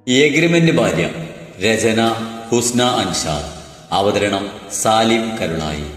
Agreement ഭാര്യ രചന ഹുസ്ന അൻഷാദ് അവതരണം സാലിം കരുളായി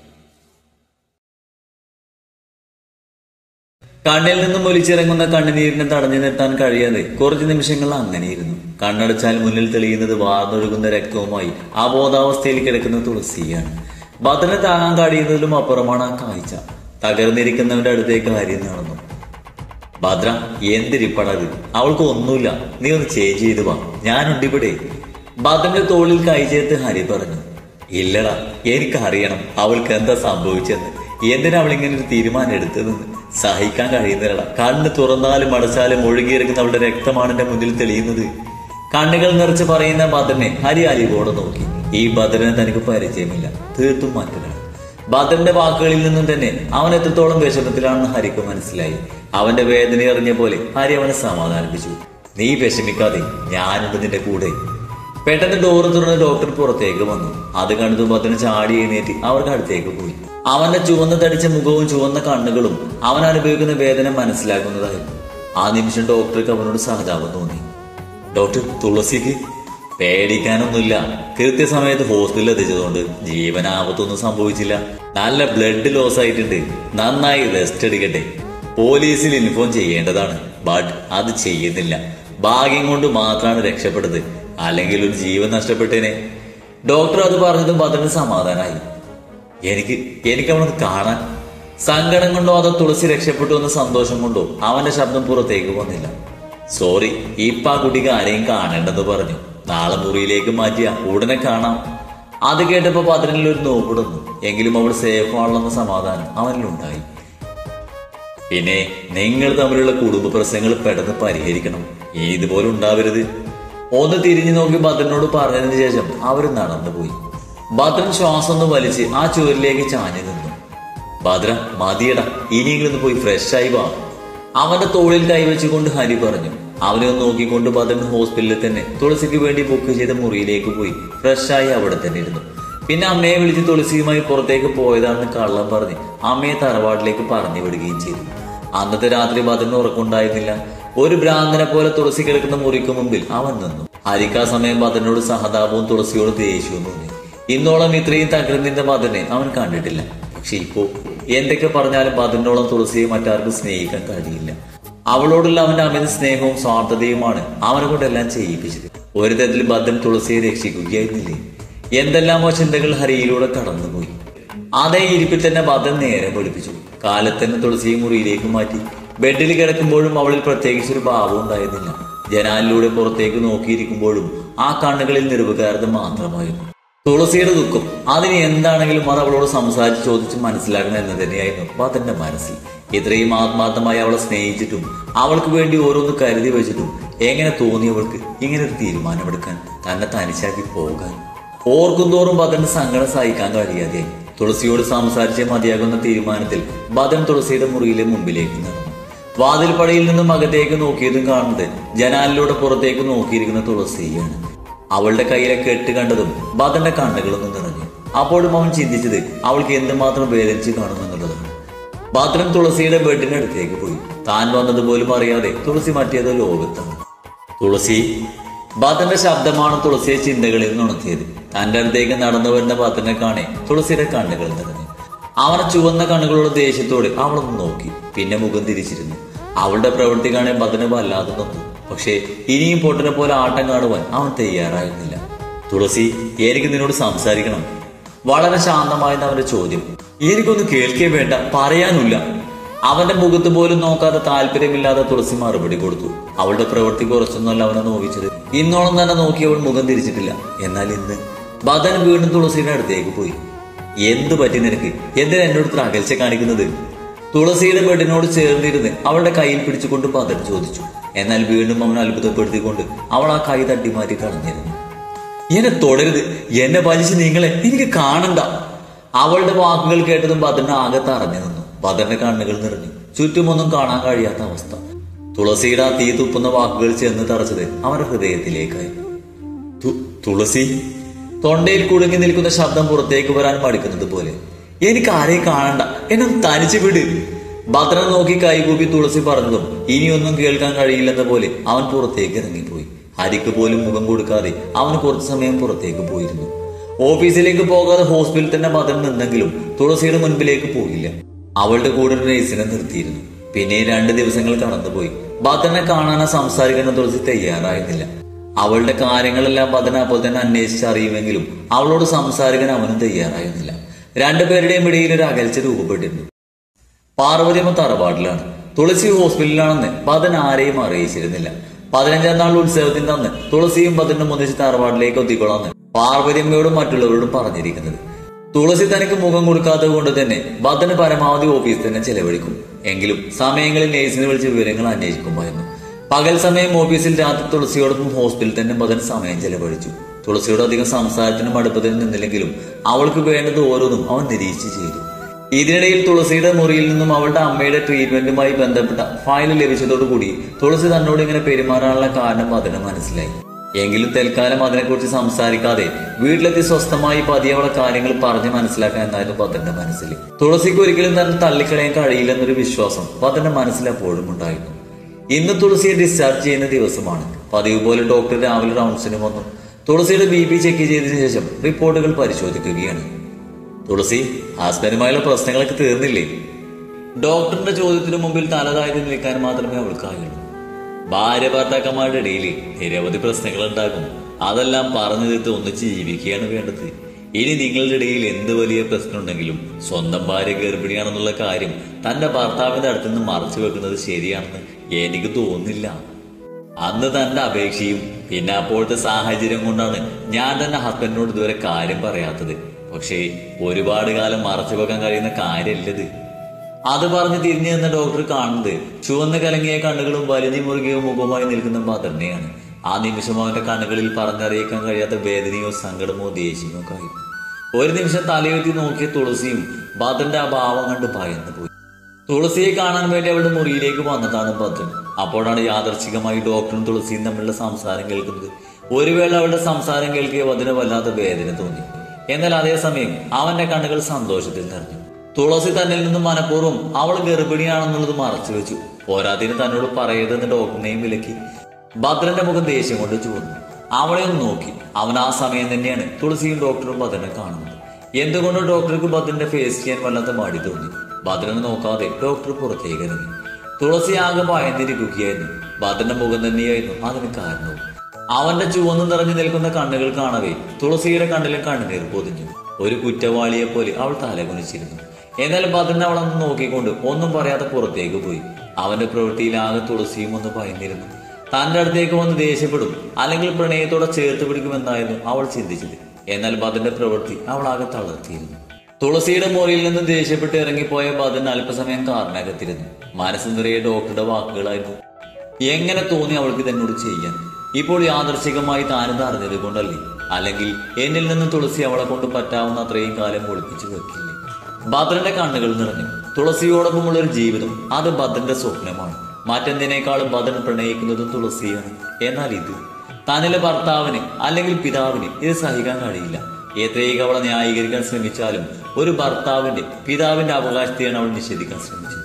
കണ്ണിൽ നിന്നും ഒലിച്ചിറങ്ങുന്ന കണ്ണുനീരിനെ തടഞ്ഞു നിർത്താൻ കഴിയാതെ കുറച്ചു നിമിഷങ്ങൾ അങ്ങനെയിരുന്നു കണ്ണടച്ചാൽ മുന്നിൽ തെളിയുന്നത് വാർന്നൊഴുകുന്ന രക്തവുമായി അബോധാവസ്ഥയിൽ കിടക്കുന്ന തുളസിയാണ് ഭദ്രനെ താങ്ങാൻ കഴിയുന്നതിലും അപ്പുറമാണ് ആ കാഴ്ച തകർന്നിരിക്കുന്നവന്റെ അടുത്തേക്ക് ഹരി നടന്നു ഭദ്ര എന്തിരിപ്പടത് അവൾക്ക് ഒന്നുമില്ല നീ ഒന്ന് ചേഞ്ച് ചെയ്തു വാ ഞാനുണ്ട് ഇവിടെ ഭദ്രന്റെ തോളിൽ കൈ ചേർത്ത് ഹരി പറഞ്ഞു ഇല്ലടാ എനിക്കറിയണം അവൾക്ക് എന്താ സംഭവിച്ചെന്ന് എന്തിനാ അവളിങ്ങനെ ഒരു തീരുമാനം എടുത്തതെന്ന് സഹിക്കാൻ കഴിയുന്നില്ലടാ കണ്ണ് തുറന്നാലും അടച്ചാലും ഒഴുകിയെടുക്കുന്ന അവളുടെ രക്തമാണ് എന്റെ മുന്നിൽ തെളിയുന്നത് കണ്ണുകൾ നിറച്ച് പറയുന്ന ഭദ്രനെ ഹരി അലിവോടെ നോക്കി ഈ ഭദ്രനെ തനിക്ക് പരിചയമില്ല തീർത്തും മറ്റൊരാൾ ഭദ്രന്റെ വാക്കുകളിൽ നിന്നും തന്നെ അവൻ എത്രത്തോളം വിഷമത്തിലാണെന്ന് ഹരിക്ക് മനസ്സിലായി അവന്റെ വേദന അറിഞ്ഞ പോലെ ഹരി അവനെ സമാധാനിപ്പിച്ചു നീ വിഷമിക്കാതെ ഞാനുണ്ട് നിന്റെ കൂടെ പെട്ടെന്ന് ഡോറ് തുറന്ന് ഡോക്ടർ പുറത്തേക്ക് വന്നു അത് കണ്ടു ഭദ്രൻ ചാടി എഴുന്നേറ്റ് അവർക്ക് അടുത്തേക്ക് പോയി അവന്റെ ചുവന്ന തടിച്ച മുഖവും ചുവന്ന കണ്ണുകളും അവൻ അനുഭവിക്കുന്ന വേദന മനസ്സിലാക്കുന്നതായിരുന്നു ആ നിമിഷം ഡോക്ടർക്ക് അവനോട് സഹതാപം തോന്നി ഡോക്ടർ തുളസിക്ക് പേടിക്കാനൊന്നുമില്ല കൃത്യസമയത്ത് ഹോസ്പിറ്റലിൽ എത്തിച്ചതുകൊണ്ട് ജീവനാപത്തൊന്നും സംഭവിച്ചില്ല നല്ല ബ്ലഡ് ലോസ് ആയിട്ടുണ്ട് നന്നായി റെസ്റ്റ് എടുക്കട്ടെ പോലീസിൽ ഇൻഫോം ചെയ്യേണ്ടതാണ് ബട്ട് അത് ചെയ്യുന്നില്ല ഭാഗ്യം കൊണ്ട് മാത്രമാണ് രക്ഷപ്പെട്ടത് അല്ലെങ്കിൽ ഒരു ജീവൻ നഷ്ടപ്പെട്ടേനെ ഡോക്ടർ അത് പറഞ്ഞതും ഭദ്രന് സമാധാനായി എനിക്ക് എനിക്ക് അവനൊന്ന് കാണാൻ സങ്കടം കൊണ്ടോ അതോ തുളസി രക്ഷപ്പെട്ടു എന്ന സന്തോഷം കൊണ്ടോ അവന്റെ ശബ്ദം പുറത്തേക്ക് വന്നില്ല സോറി ഇപ്പൊ ആ കുട്ടിക്ക് ആരെയും കാണേണ്ടെന്ന് പറഞ്ഞു നാളെ മുറിയിലേക്ക് മാറ്റിയ ഉടനെ കാണാം അത് കേട്ടപ്പോ പതിനിൽ ഒരു നോക്കിടുന്നു എങ്കിലും അവൾ സേഫ് ആണെന്ന സമാധാനം അവനിലുണ്ടായി പിന്നെ നിങ്ങൾ തമ്മിലുള്ള കുടുംബ പ്രശ്നങ്ങൾ പെട്ടെന്ന് പരിഹരിക്കണം ഇനി ഇതുപോലെ ഉണ്ടാവരുത് ഒന്ന് തിരിഞ്ഞു നോക്കി ഭദ്രനോട് പറഞ്ഞതിന് ശേഷം അവർ നടന്നുപോയി ഭദ്രൻ ശ്വാസം ഒന്ന് വലിച്ച് ആ ചുവരിലേക്ക് ചാഞ്ഞു നിന്നു ഭദ്ര മതിയടാ ഇനിയെങ്കിലും പോയി ഫ്രഷ് ആയി വാ അവന്റെ തോളിൽ കൈവച്ചുകൊണ്ട് ഹരി പറഞ്ഞു അവനെ ഒന്ന് നോക്കിക്കൊണ്ട് ഭദ്രൻ ഹോസ്പിറ്റലിൽ തന്നെ തുളസിക്ക് വേണ്ടി ബുക്ക് ചെയ്ത മുറിയിലേക്ക് പോയി ഫ്രഷായി അവിടെ തന്നെ ഇരുന്നു പിന്നെ അമ്മയെ വിളിച്ച് തുളസിയുമായി പുറത്തേക്ക് പോയതാണെന്ന് കള്ളം പറഞ്ഞ് അമ്മയെ തറവാട്ടിലേക്ക് പറഞ്ഞു വിടുകയും ചെയ്തു അന്നത്തെ രാത്രി ഭദ്രന് ഉറക്കമുണ്ടായിരുന്നില്ല ഒരു ഭ്രാന്തനെ പോലെ തുളസി കിടക്കുന്ന മുറിക്ക് മുമ്പിൽ അവൻ നിന്നു ഹരിക്കാ സമയം ഭദ്രനോട് സഹതാപവും തുളസിയോട് ദേഷ്യവും തോന്നി ഇന്നോളം ഇത്രയും തകർന്നിന്റെ ഭദ്രനെ അവൻ കണ്ടിട്ടില്ല പക്ഷെ ഇപ്പോ എന്തൊക്കെ പറഞ്ഞാലും ഭദ്രനോളം തുളസിയെ മറ്റാർക്കും സ്നേഹിക്കാൻ കഴിയില്ല അവളോടുള്ള അവന്റെ അമിത സ്നേഹവും സ്വാർത്ഥതയുമാണ് അവനെ കൊണ്ടെല്ലാം ചെയ്യിപ്പിച്ചത് ഒരു തരത്തിൽ ഭദ്രൻ തുളസിയെ രക്ഷിക്കുകയായിരുന്നില്ലേ എന്തെല്ലാമോ ചിന്തകൾ ഹരിയിലൂടെ കടന്നുപോയി അതേ ഇരിപ്പിൽ തന്നെ ഭദ്രൻ നേരെ പഠിപ്പിച്ചു കാലത്ത് തന്നെ തുളസിയെ മുറിയിലേക്ക് മാറ്റി ബെഡിൽ കിടക്കുമ്പോഴും അവളിൽ പ്രത്യേകിച്ച് ഒരു ഭാവം ഉണ്ടായിരുന്നില്ല ജനാലിലൂടെ പുറത്തേക്ക് നോക്കിയിരിക്കുമ്പോഴും ആ കണ്ണുകളിൽ നിർവികാരത മാത്രമായിരുന്നു തുളസിയുടെ ദുഃഖം അതിന് എന്താണെങ്കിലും അത് അവളോട് സംസാരിച്ച് ചോദിച്ച് മനസ്സിലാക്കണം എന്ന് തന്നെയായിരുന്നു ഭദ്രന്റെ മനസ്സിൽ ഇത്രയും ആത്മാർത്ഥമായി അവളെ സ്നേഹിച്ചിട്ടും അവൾക്ക് വേണ്ടി ഓരോന്ന് കരുതി വെച്ചിട്ടും എങ്ങനെ തോന്നി അവൾക്ക് ഇങ്ങനെ ഒരു തീരുമാനമെടുക്കാൻ തന്നെ തനിച്ചാക്കി പോകാൻ ഓർക്കും തോറും ഭദ്രന് സങ്കടം സഹിക്കാൻ കഴിയാതെ തുളസിയോട് സംസാരിച്ച് മതിയാകുന്ന തീരുമാനത്തിൽ ഭദ്രൻ തുളസിയുടെ മുറിയിലെ മുമ്പിലേക്ക് നടന്നു വാതിൽപ്പടയിൽ നിന്നും അകത്തേക്ക് നോക്കിയതും കാണുന്നത് ജനാലിലൂടെ പുറത്തേക്ക് നോക്കിയിരിക്കുന്ന തുളസിയാണ് അവളുടെ കയ്യിലെ കെട്ട് കണ്ടതും ഭദ്രന്റെ കണ്ണുകളൊന്നും നിറഞ്ഞു അപ്പോഴും അവൻ ചിന്തിച്ചത് അവൾക്ക് എന്തുമാത്രം വേദനിച്ച് കാണുമെന്നുള്ളതാണ് ഭദ്രൻ തുളസിയുടെ ബെഡിനടുത്തേക്ക് പോയി താൻ വന്നതുപോലും അറിയാതെ തുളസി മറ്റേതോ ലോകത്താണ് തുളസി ഭദ്രന്റെ ശബ്ദമാണ് തുളസിയെ ചിന്തകളിൽ നിന്ന് ഉണർത്തിയത് തന്റെ അടുത്തേക്ക് നടന്നു വരുന്ന ഭദ്രനെ കാണെ തുളസിയുടെ കണ്ണുകൾ നിറഞ്ഞു അവനെ ചുവന്ന കണ്ണുകളുടെ ദേഷ്യത്തോടെ അവളൊന്ന് നോക്കി പിന്നെ മുഖം തിരിച്ചിരുന്നു അവളുടെ പ്രവൃത്തി കാണാൻ ഭദ്രനെ വല്ലാതെ നോക്കി പക്ഷേ ഇനിയും പൊട്ടനെ പോലെ ആട്ടം കാണുവാൻ അവൻ തയ്യാറായിരുന്നില്ല തുളസി എനിക്ക് നിന്നോട് സംസാരിക്കണം വളരെ ശാന്തമായിരുന്ന അവന്റെ ചോദ്യം എനിക്കൊന്നും കേൾക്കേ വേണ്ട പറയാനുമില്ല അവന്റെ മുഖത്ത് പോലും നോക്കാതെ താല്പര്യമില്ലാതെ തുളസി മറുപടി കൊടുത്തു അവളുടെ പ്രവൃത്തി കുറച്ചൊന്നല്ല അവനെ നോവിച്ചത് ഇന്നോളം തന്നെ നോക്കി അവൾ മുഖം തിരിച്ചിട്ടില്ല എന്നാൽ ഇന്ന് ബദൻ വീണ്ടും തുളസിയുടെ അടുത്തേക്ക് പോയി എന്തു പറ്റി നിനക്ക് എന്തിനാ എന്നോട് ഇത്ര അകൽച്ച കാണിക്കുന്നത് തുളസിയുടെ ബെഡിനോട് ചേർന്നിരുന്ന് അവളുടെ കയ്യിൽ പിടിച്ചുകൊണ്ട് ബദൻ ചോദിച്ചു എന്നാൽ വീണ്ടും അവൻ അത്ഭുതപ്പെടുത്തിക്കൊണ്ട് അവൾ ആ കൈ തട്ടിമാറ്റി കളഞ്ഞിരുന്നു എന്നെ തുടരുത് എന്നെ വലിച്ചു നിങ്ങളെ എനിക്ക് കാണണ്ട അവളുടെ വാക്കുകൾ കേട്ടതും ഭദ്രന് ആകെ തറഞ്ഞു നിന്നു ഭദ്രന്റെ കണ്ണുകൾ നിറഞ്ഞു ചുറ്റുമൊന്നും കാണാൻ കഴിയാത്ത അവസ്ഥ തുളസിയുടെ ആ തീ തുപ്പുന്ന വാക്കുകൾ ചെന്ന് തറച്ചത് അവന്റെ ഹൃദയത്തിലേക്കായി തു- തുളസി തൊണ്ടയിൽ കുടുങ്ങി നിൽക്കുന്ന ശബ്ദം പുറത്തേക്ക് വരാൻ മടിക്കുന്നത് പോലെ എനിക്ക് ആരെയും കാണണ്ട എന്നെ ഒന്ന് തനിച്ച് വിട് ഭദ്രൻ നോക്കി കൈകൂപ്പി തുളസി പറഞ്ഞതും ഇനിയൊന്നും കേൾക്കാൻ കഴിയില്ലെന്ന പോലെ അവൻ പുറത്തേക്ക് ഇറങ്ങിപ്പോയി ഹരിക്ക് പോലും മുഖം കൊടുക്കാതെ അവന് കുറച്ചു സമയം പുറത്തേക്ക് പോയിരുന്നു ഓഫീസിലേക്ക് പോകാതെ ഹോസ്പിറ്റലിൽ തന്നെ ബദൻ നിന്നെങ്കിലും തുളസിയുടെ മുൻപിലേക്ക് പോയില്ല അവളുടെ കൂടെ ഒരു നഴ്സിനെ നിർത്തിയിരുന്നു പിന്നെ രണ്ട് ദിവസങ്ങൾ കടന്നുപോയി ബദനെ കാണാനോ സംസാരിക്കാനോ തുളസി തയ്യാറായിരുന്നില്ല അവളുടെ കാര്യങ്ങളെല്ലാം ബദന അപ്പോൾ തന്നെ അന്വേഷിച്ചറിയുമെങ്കിലും അവളോട് സംസാരിക്കാൻ അവനും തയ്യാറായിരുന്നില്ല രണ്ടുപേരുടെയും ഇടയിൽ ഒരു അകൽച്ച രൂപപ്പെട്ടിരുന്നു പാർവതിയമ്മ തറവാട്ടിലാണ് തുളസി ഹോസ്പിറ്റലിലാണെന്ന് ബദൻ ആരെയും അറിയിച്ചിരുന്നില്ല പതിനഞ്ചാം നാൾ ഉത്സവത്തിന്റെ അന്ന് തുളസിയും ബദനും ഒന്നിച്ച് തറവാട്ടിലേക്ക് എത്തിക്കൊള്ളാന്ന് പാർവതിയമ്മയോടും മറ്റുള്ളവരോടും പറഞ്ഞിരിക്കുന്നത് തുളസി തനിക്ക് മുഖം കൊടുക്കാത്തത് കൊണ്ട് തന്നെ ബദന് പരമാവധി ഓഫീസിൽ തന്നെ ചെലവഴിക്കും എങ്കിലും സമയങ്ങളിൽ നേഴ്സിനെ വിളിച്ച് വിവരങ്ങൾ അന്വേഷിക്കുമായിരുന്നു പകൽ സമയം ഓഫീസിൽ രാത്രി തുളസിയോടൊപ്പം ഹോസ്പിറ്റലിൽ തന്നെ ബദൻ സമയം ചെലവഴിച്ചു തുളസിയോട് അധികം സംസാരത്തിനും അടുപ്പത്തിനും നിന്നില്ലെങ്കിലും അവൾക്ക് വേണ്ടത് ഓരോന്നും അവൻ നിരീക്ഷിച്ച് ചെയ്തു ഇതിനിടയിൽ തുളസിയുടെ മുറിയിൽ നിന്നും അവളുടെ അമ്മയുടെ ട്രീറ്റ്മെന്റുമായി ബന്ധപ്പെട്ട ഫയൽ ലഭിച്ചതോടുകൂടി തുളസി തന്നോട് ഇങ്ങനെ പെരുമാറാനുള്ള കാരണം അതിന് മനസ്സിലായി എങ്കിലും തൽക്കാലം അതിനെക്കുറിച്ച് സംസാരിക്കാതെ വീട്ടിലെത്തി സ്വസ്ഥമായി പതിയെ അവളെ കാര്യങ്ങൾ പറഞ്ഞ് മനസ്സിലാക്കാൻ എന്നായിരുന്നു പതന്റെ മനസ്സിൽ തുളസിക്ക് ഒരിക്കലും തന്നെ തള്ളിക്കളയാൻ കഴിയില്ലെന്നൊരു വിശ്വാസം പതന്റെ മനസ്സിൽ അപ്പോഴും ഉണ്ടായിരുന്നു ഇന്ന് തുളസിയെ ഡിസ്ചാർജ് ചെയ്യുന്ന ദിവസമാണ് പതിവ് പോലെ ഡോക്ടർ രാവിലെ റൗണ്ട്സിന് വന്നു തുളസിയുടെ ബി പി ചെക്ക് ചെയ്തതിനു ശേഷം റിപ്പോർട്ടുകൾ പരിശോധിക്കുകയാണ് തുളസി ഹസ്ബൻഡുമായുള്ള പ്രശ്നങ്ങളൊക്കെ തീർന്നില്ലേ ഡോക്ടറിന്റെ ചോദ്യത്തിന് മുമ്പിൽ തലതായത് നിൽക്കാൻ മാത്രമേ അവൾക്കായുള്ളൂ ഭാര്യ ഭർത്താക്കന്മാരുടെ ഇടയിൽ നിരവധി പ്രശ്നങ്ങൾ ഉണ്ടാകും അതെല്ലാം പറഞ്ഞു തീർത്ത് ഒന്നിച്ച് ജീവിക്കുകയാണ് വേണ്ടത് ഇനി നിങ്ങളുടെ ഇടയിൽ എന്ത് വലിയ പ്രശ്നമുണ്ടെങ്കിലും സ്വന്തം ഭാര്യ ഗർഭിണിയാണെന്നുള്ള കാര്യം തന്റെ ഭർത്താവിന്റെ അടുത്ത് നിന്ന് മറച്ചു വെക്കുന്നത് ശരിയാണെന്ന് എനിക്ക് തോന്നുന്നില്ല അന്ന് തന്റെ അപേക്ഷയും പിന്നെ അപ്പോഴത്തെ സാഹചര്യം കൊണ്ടാണ് ഞാൻ തന്നെ ഹസ്ബൻഡിനോട് ഇതുവരെ കാര്യം പറയാത്തത് പക്ഷേ ഒരുപാട് കാലം മറച്ചു വെക്കാൻ കഴിയുന്ന കാര്യമല്ലത് അത് പറഞ്ഞ് തിരിഞ്ഞു നിന്ന ഡോക്ടർ കാണുന്നത് ചുവന്ന് കലങ്ങിയ കണ്ണുകളും വലിഞ്ഞു മുറുകിയ മുഖമായി നിൽക്കുന്ന ഭദ്രനെയാണ് ആ നിമിഷം അവന്റെ കണ്ണുകളിൽ പറഞ്ഞറിയിക്കാൻ കഴിയാത്ത വേദനയോ സങ്കടമോ ദേഷ്യമോ ഒക്കെ ആയിരുന്നു ഒരു നിമിഷം തലയുയർത്തി നോക്കിയ തുളസിയും ഭദ്രന്റെ ആ ഭാവം കണ്ട് ഭയന്നു പോയി തുളസിയെ കാണാൻ വേണ്ടി അവളുടെ മുറിയിലേക്ക് വന്നതാണ് ഭദ്രൻ അപ്പോഴാണ് യാദർച്ഛികമായി ഡോക്ടറും തുളസിയും തമ്മിലുള്ള സംസാരം കേൾക്കുന്നത് ഒരു വേള അവളുടെ സംസാരം കേൾക്കിയ ഭദ്രന് വല്ലാത്ത വേദന തോന്നി എന്നാൽ അതേസമയം അവന്റെ കണ്ണുകൾ സന്തോഷത്തിൽ നിറഞ്ഞു തുളസി തന്നിൽ നിന്നും മനഃപൂർവ്വം അവൾ ഗർഭിണിയാണെന്നുള്ളത് മറച്ചു വെച്ചു പോരാതിന് തന്നോട് പറയരുതെന്ന് ഡോക്ടറിനെയും വിലക്കി ഭദ്രന്റെ മുഖം ദേഷ്യം കൊണ്ട് ചുവന്നു അവളെ ഒന്ന് നോക്കി അവൻ ആ സമയം തന്നെയാണ് തുളസിയും ഡോക്ടറും ഭദ്രനെ കാണുന്നത് എന്തുകൊണ്ട് ഡോക്ടർക്ക് ഭദ്രന്റെ ഫേസ് ചെയ്യാൻ വല്ലാത്ത മടി തോന്നി ഭദ്രനെ നോക്കാതെ ഡോക്ടർ പുറത്തേക്ക് ഇറങ്ങി തുളസി ആകെ ഭയന്നിരിക്കുകയായിരുന്നു ഭദ്രന്റെ മുഖം തന്നെയായിരുന്നു അതിന് കാരണവും അവന്റെ ചുവന്നു നിറഞ്ഞു നിൽക്കുന്ന കണ്ണുകൾ കാണവേ തുളസിയുടെ കണ്ണിലും കണ്ണുനീർ പൊതിഞ്ഞു ഒരു കുറ്റവാളിയെ പോലെ അവൾ തലകുനിച്ചിരുന്നു എന്നാൽ ഭദ്രൻ അവളൊന്ന് നോക്കിക്കൊണ്ട് ഒന്നും പറയാതെ പുറത്തേക്ക് പോയി അവന്റെ പ്രവൃത്തിയിൽ ആകെ തുളസിയും ഒന്ന് ഭയന്നിരുന്നു തന്റെ അടുത്തേക്ക് വന്ന് ദേഷ്യപ്പെടും അല്ലെങ്കിൽ പ്രണയത്തോടെ ചേർത്ത് പിടിക്കുമെന്നായിരുന്നു അവൾ ചിന്തിച്ചത് എന്നാൽ ഭദ്രന്റെ പ്രവൃത്തി അവൾ ആകെ തളർത്തിയിരുന്നു തുളസിയുടെ മുറിയിൽ നിന്ന് ദേഷ്യപ്പെട്ട് ഇറങ്ങിപ്പോയ ഭദ്രൻ അല്പസമയം കാറിനകത്തിരുന്നു മനസ്സ് നിറയെ ഡോക്ടറുടെ വാക്കുകളായിരുന്നു എങ്ങനെ തോന്നി അവൾക്ക് ഇതെന്നോട് ചെയ്യാൻ ഇപ്പോൾ യാദർശികമായി താനിത് അറിഞ്ഞത് കൊണ്ടല്ലേ അല്ലെങ്കിൽ എന്നിൽ നിന്ന് തുളസി അവളെ കൊണ്ട് പറ്റാവുന്ന അത്രയും കാലം ഒളിപ്പിച്ചു വെക്കില്ലേ ഭദ്രന്റെ കണ്ണുകൾ നിറഞ്ഞു തുളസിയോടൊപ്പമുള്ള ഒരു ജീവിതം അത് ഭദ്രന്റെ സ്വപ്നമാണ് മറ്റെന്തിനേക്കാളും ഭദ്രൻ പ്രണയിക്കുന്നതും തുളസിയാണ് എന്നാൽ ഇത് തന്നിലെ ഭർത്താവിന് അല്ലെങ്കിൽ പിതാവിന് ഇത് സഹിക്കാൻ കഴിയില്ല എത്രയൊക്കെ അവളെ ന്യായീകരിക്കാൻ ശ്രമിച്ചാലും ഒരു ഭർത്താവിന്റെ പിതാവിന്റെ അവകാശത്തെയാണ് അവൾ നിഷേധിക്കാൻ ശ്രമിച്ചത്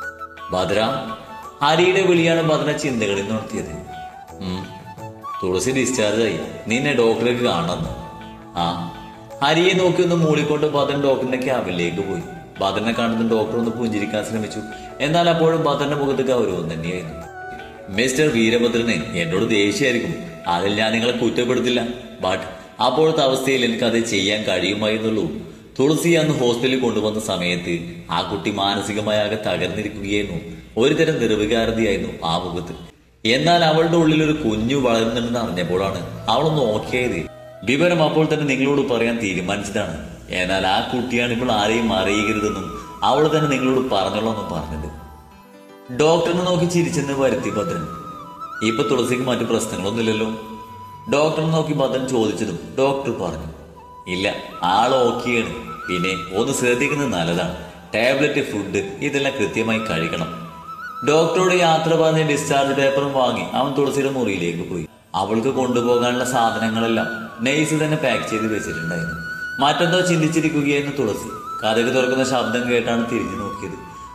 ഭദ്ര ഹരിയുടെ വിളിയാണ് ഭദ്ര ചിന്തകളിൽ നടത്തിയത് ഉം. തുളസി ഡിസ്ചാർജ് ആയി നിന്നെ ഡോക്ടർക്ക് കാണണം ആ ഹരിയെ നോക്കി ഒന്ന് മൂളിക്കൊണ്ട് ഭദ്രൻ ഡോക്ടറിന്റെ ക്യാബിനിലേക്ക് പോയി ഭദ്രനെ കാണുന്ന ഡോക്ടർ ഒന്ന് പുഞ്ചിരിക്കാൻ ശ്രമിച്ചു എന്നാൽ അപ്പോഴും ഭദ്രന്റെ മുഖത്ത് ഗൗരവം തന്നെയായിരുന്നു മിസ്റ്റർ വീരഭദ്രനെ എന്നോട് ദേഷ്യമായിരിക്കും അതിൽ ഞാൻ നിങ്ങളെ കുറ്റപ്പെടുത്തില്ല ബട്ട് അപ്പോഴത്തെ അവസ്ഥയിൽ എനിക്ക് അത് ചെയ്യാൻ കഴിയുമായിരുന്നുള്ളൂ തുളസി അന്ന് ഹോസ്പിറ്റലിൽ കൊണ്ടുവന്ന സമയത്ത് ആ കുട്ടി മാനസികമായി ആകെ തകർന്നിരിക്കുകയായിരുന്നു ഒരുതരം നിർവികാരതയായിരുന്നു ആ മുഖത്ത് എന്നാൽ അവളുടെ ഉള്ളിൽ ഒരു കുഞ്ഞു വളരുന്നുണ്ടെന്ന് അറിഞ്ഞപ്പോഴാണ് അവളൊന്ന് ഓക്കെയായത് വിവരം അപ്പോൾ തന്നെ നിങ്ങളോട് പറയാൻ തീരുമാനിച്ചതാണ് എന്നാൽ ആ കുട്ടിയാണ് ഇപ്പോൾ ആരെയും അറിയരുതെന്നും അവൾ തന്നെ നിങ്ങളോട് പറഞ്ഞോളാന്നും പറഞ്ഞത് ഡോക്ടറിനെ നോക്കി ചിരിച്ചെന്ന് വരുത്തി ഭദ്രൻ ഇപ്പൊ തുളസിക്ക് മറ്റു പ്രശ്നങ്ങളൊന്നുമില്ലല്ലോ ഡോക്ടറിനെ നോക്കി ഭദ്രൻ ചോദിച്ചതും ഡോക്ടർ പറഞ്ഞു ഇല്ല ആൾ ഓക്കെയാണ് പിന്നെ ഒന്ന് ശ്രദ്ധിക്കുന്നത് നല്ലതാണ് ടാബ്ലറ്റ് ഫുഡ് ഇതെല്ലാം കൃത്യമായി കഴിക്കണം ഡോക്ടറോട് യാത്ര പറഞ്ഞ് ഡിസ്ചാർജ് പേപ്പറും വാങ്ങി അവൻ തുളസിയുടെ മുറിയിലേക്ക് പോയി അവൾക്ക് കൊണ്ടുപോകാനുള്ള സാധനങ്ങളെല്ലാം നെയ്സ് തന്നെ പാക്ക് ചെയ്ത് വെച്ചിട്ടുണ്ടായിരുന്നു മറ്റെന്തോ ചിന്തിച്ചിരിക്കുകയായിരുന്നു തുളസി കഥക് തുറക്കുന്ന ശബ്ദം കേട്ടാണ് തിരിഞ്ഞു നോക്കിയത്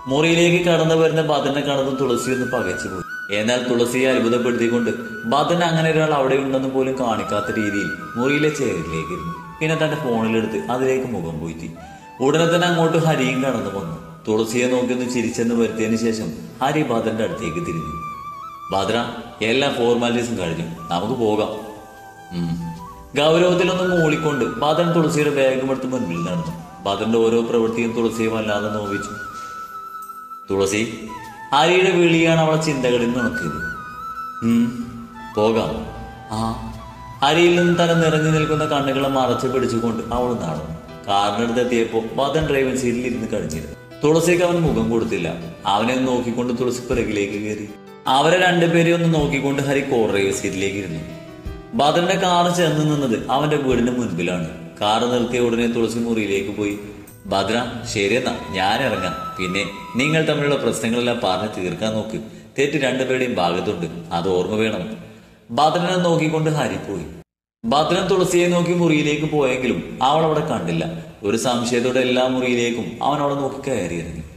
മുറിയിലേക്ക് കടന്നു വരുന്ന ഭദ്രനെ കടന്ന് തുളസി ഒന്ന് പകച്ചു പോയി എന്നാൽ തുളസിയെ അത്ഭുതപ്പെടുത്തിക്കൊണ്ട് ഭദ്രൻ അങ്ങനെ ഒരാൾ അവിടെ ഉണ്ടെന്ന് പോലും കാണിക്കാത്ത രീതിയിൽ മുറിയിലെ ചെയറിലേക്ക് ഇരുന്നു പിന്നെ തന്റെ ഫോണിലെടുത്ത് അതിലേക്ക് മുഖം പോയിത്തി ഉടനെ തന്നെ അങ്ങോട്ട് ഹരിയും കടന്നു വന്നു തുളസിയെ നോക്കി ഒന്ന് ചിരിച്ചെന്ന് വരുത്തിയതിനു ശേഷം ഹരി ഭദ്രന്റെ അടുത്തേക്ക് തിരിഞ്ഞു ഭദ്ര എല്ലാ ഫോർമാലിറ്റീസും കഴിഞ്ഞു നമുക്ക് പോകാം ഉം. ഗൗരവത്തിലൊന്ന് മൂളിക്കൊണ്ട് ഭദ്രൻ തുളസിയുടെ ബാഗും എടുത്ത് മുൻപിൽ നടന്നു ഭദ്രന്റെ ഓരോ പ്രവൃത്തിയും തുളസിയെ വല്ലാതെ നോവിച്ചു തുളസി ഹരിയുടെ വിളിയാണ് അവളെ ചിന്തകളിൽ നുണക്കിയത് ഉം, പോകാം ആ ഹരിയിൽ നിന്ന് തല നിറഞ്ഞു നിൽക്കുന്ന കണ്ണുകളെ മറച്ചു പിടിച്ചുകൊണ്ട് അവൾ നടന്നു കാറിനടുത്ത് എത്തിയപ്പോ ഭദ്രൻ ഡ്രൈവിംഗ് സീറ്റിൽ ഇരുന്ന് കഴിഞ്ഞിരുന്നു തുളസിക്ക് അവൻ മുഖം കൊടുത്തില്ല അവനെ ഒന്ന് നോക്കിക്കൊണ്ട് തുളസി പിറകിലേക്ക് കയറി അവരെ രണ്ടുപേരെ ഒന്ന് നോക്കിക്കൊണ്ട് ഹരി കോർ ഡ്രൈവർ സീറ്റിലേക്ക് ഇരുന്നു ഭദ്രന്റെ കാറ് ചെന്ന് നിന്നത് അവന്റെ വീടിന് മുൻപിലാണ് കാറ് നിർത്തിയ ഉടനെ തുളസി മുറിയിലേക്ക് പോയി ഭദ്ര ശരിയെന്നാ ഞാൻ ഇറങ്ങാം പിന്നെ നിങ്ങൾ തമ്മിലുള്ള പ്രശ്നങ്ങളെല്ലാം പറഞ്ഞ് തീർക്കാൻ നോക്ക് തെറ്റ് രണ്ടുപേരുടെയും ഭാഗത്തുണ്ട് അത് ഓർമ്മ വേണം ഭദ്രനെ നോക്കിക്കൊണ്ട് ഹരി പോയി ഭദ്രൻ തുളസിയെ നോക്കി മുറിയിലേക്ക് പോയെങ്കിലും അവൾ അവിടെ കണ്ടില്ല ഒരു സംശയത്തോടെ എല്ലാ മുറിയിലേക്കും അവൻ അവളെ നോക്കി കയറിയിറങ്ങി